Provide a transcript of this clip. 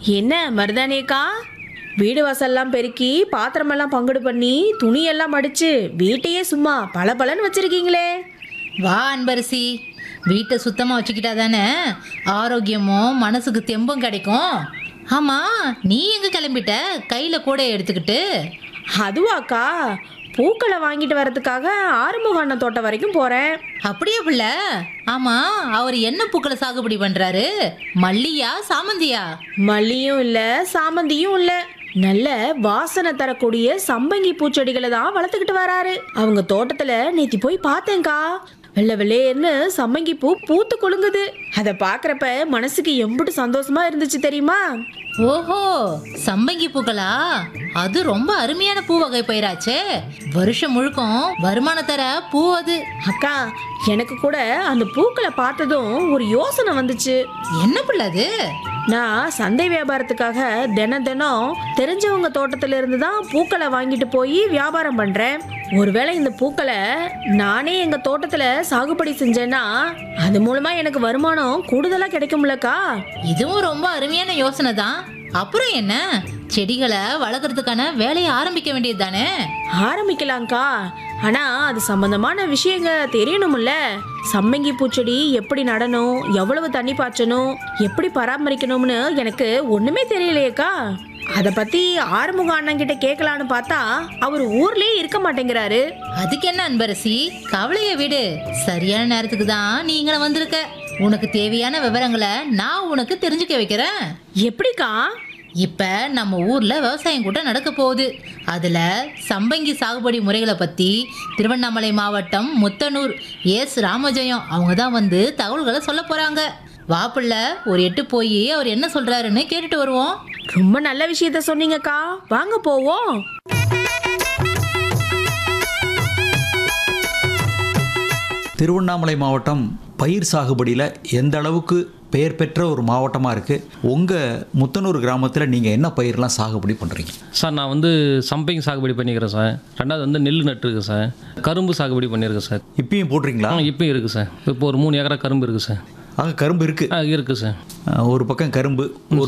என்ன மருதானேக்கா வீடு வாசல்லாம் பெருக்கி பாத்திரமெல்லாம் பங்குடு பண்ணி துணியெல்லாம் மடிச்சு வீட்டையே சும்மா பளபளன்னு வச்சிருக்கீங்களே வா அன்பரசி வீட்டை சுத்தமாக வச்சுக்கிட்டா தானே ஆரோக்கியமும் மனசுக்கு தெம்பும் கிடைக்கும் ஆமாம் நீ எங்கே கிளம்பிட்ட கையில் கூட எடுத்துக்கிட்டு அதுவாக்கா பூக்களை வாங்கிட்டு வரதுக்காக ஆறுமுக அண்ணன் தோட்டம் வரைக்கும் போறேன் அப்படியே பிள்ளை ஆமாம் அவர் என்ன பூக்களை சாகுபடி பண்ணுறாரு மல்லியா சாமந்தியா மல்லியும் இல்ல சாமந்தியும் இல்ல நல்ல வாசனை தரக்கூடிய சம்பங்கி பூச்செடிகளை தான் வளர்த்துக்கிட்டு வராரு அவங்க தோட்டத்துல நேத்தி போய் பார்த்தேன்க்கா வெள்ளை வெள்ளேர்னு சம்மங்கி பூ பூத்து குலுங்குது அதை பார்க்கறப்ப மனசுக்கு எம்புட்டு சந்தோஷமா இருந்துச்சு தெரியுமா ஓஹோ சம்பங்கி பூக்களா அது ரொம்ப அருமையான பூ வகை பயிராச்சே வருஷம் முழுக்கும் வருமானம் தர பூ அது அக்கா எனக்கு கூட அந்த பூக்களை பார்த்ததும் ஒரு யோசனை வந்துச்சு என்ன பிள்ளை அது நான் சந்தை வியாபாரத்துக்காக தினம் தினம் தெரிஞ்சவங்க தோட்டத்துல இருந்து தான் பூக்களை வாங்கிட்டு போய் வியாபாரம் பண்றேன் ஒருவேளை இந்த பூக்களை நானே எங்க தோட்டத்துல சாகுபடி செஞ்சேன்னா அது மூலமா எனக்கு வருமானம் கூடுதலா கிடைக்கும்லக்கா இதுவும் ரொம்ப அருமையான யோசனை தான் அப்புறம் என்ன செடிகளை வளர்க்கறதுக்கான வேலையை ஆரம்பிக்க வேண்டியது தானே ஆரம்பிக்கலாம்க்கா ஆனா அது சம்பந்தமான விஷயங்க தெரியணும்ல சம்மங்கி பூச்செடி எப்படி நடணும் எவ்வளவு தண்ணி பாய்ச்சணும் எப்படி பராமரிக்கணும்னு எனக்கு ஒண்ணுமே தெரியலையேக்கா அதை பத்தி ஆறுமுக அண்ணன் கிட்ட கேட்கலான்னு பார்த்தா அவர் ஊர்லயே இருக்க மாட்டேங்கிறாரு அதுக்கு என்ன அன்பரசி கவலையை விடு சரியான நேரத்துக்கு தான் நீ இங்க வந்திருக்க உனக்கு தேவையான விவரங்களை நான் உனக்கு தெரிஞ்சுக்க வைக்கிறேன் எப்படிக்கா இப்ப நம்ம ஊர்ல விவசாயம் கூட்டம் நடக்க போகுது அதுல சம்பங்கி சாகுபடி முறைகளை பத்தி திருவண்ணாமலை மாவட்டம் முத்தனூர் எஸ் ராமஜெயம் அவங்க தான் வந்து தகவல்களை சொல்ல போறாங்க வாப்புள்ள ஒரு எட்டு போய் அவர் என்ன சொல்றாருன்னு கேட்டுட்டு வருவோம் ரொம்ப நல்ல விஷயத்த சொன்னீங்கக்கா வாங்க போவோம் திருவண்ணாமலை மாவட்டம் பயிர் சாகுபடியில் எந்த அளவுக்கு பெயர் பெற்ற ஒரு மாவட்டமாக இருக்குது உங்கள் முத்தனூர் கிராமத்தில் நீங்கள் என்ன பயிர்லாம் சாகுபடி பண்ணுறீங்க சார் நான் வந்து சம்பங்கி சாகுபடி பண்ணிக்கிறேன் சார் ரெண்டாவது வந்து நெல் நட்டுருக்கேன் சார் கரும்பு சாகுபடி பண்ணியிருக்கேன் சார் இப்பயும் போடுறீங்களா ஆ இப்பயும் இருக்குது சார் இப்போ ஒரு மூணு ஏக்கரா கரும்பு இருக்குது சார் அங்கே கரும்பு இருக்குது ஆ இருக்குது சார் ஒரு பக்கம் கரும்பு ஒரு